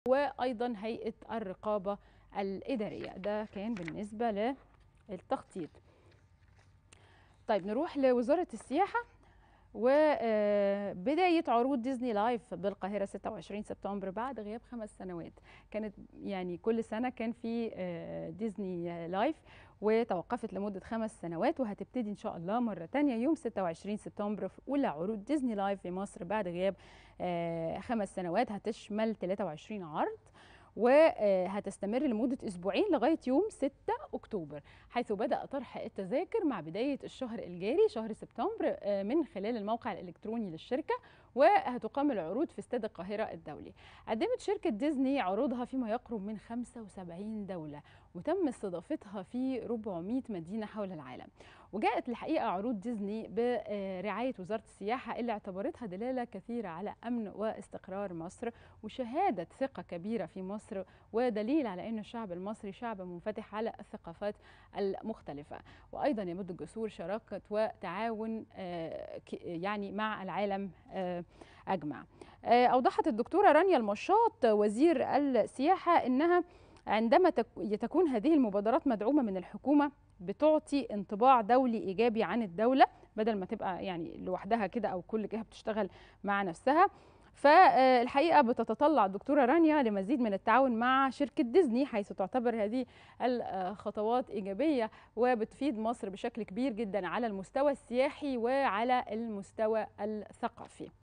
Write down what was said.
وايضا هيئه الرقابه الاداريه ده كان بالنسبه للتخطيط طيب نروح لوزاره السياحه وبداية عروض ديزني لايف بالقاهرة 26 سبتمبر بعد غياب خمس سنوات كانت يعني كل سنة كان في ديزني لايف وتوقفت لمدة خمس سنوات وهتبتدي إن شاء الله مرة تانية يوم 26 سبتمبر في أولى عروض ديزني لايف في مصر بعد غياب خمس سنوات هتشمل 23 عرض وهتستمر لمدة أسبوعين لغاية يوم 6 أكتوبر حيث بدأ طرح التذاكر مع بداية الشهر الجاري شهر سبتمبر من خلال الموقع الإلكتروني للشركة وهتقام العروض في استاد القاهرة الدولي قدمت شركة ديزني عروضها فيما يقرب من 75 دولة وتم استضافتها في 400 مدينة حول العالم وجاءت الحقيقة عروض ديزني برعاية وزارة السياحة اللي اعتبرتها دلالة كثيرة على أمن واستقرار مصر وشهادة ثقة كبيرة في مصر ودليل على أن الشعب المصري شعب منفتح على الثقافات المختلفة وأيضا يمد الجسور شراكة وتعاون يعني مع العالم أجمع أوضحت الدكتورة رانيا المشاط وزير السياحة أنها عندما تكون هذه المبادرات مدعومة من الحكومة بتعطي انطباع دولي ايجابي عن الدوله بدل ما تبقى يعني لوحدها كده او كل جهه بتشتغل مع نفسها فالحقيقه بتتطلع الدكتوره رانيا لمزيد من التعاون مع شركه ديزني حيث تعتبر هذه الخطوات ايجابيه وبتفيد مصر بشكل كبير جدا على المستوى السياحي وعلى المستوى الثقافي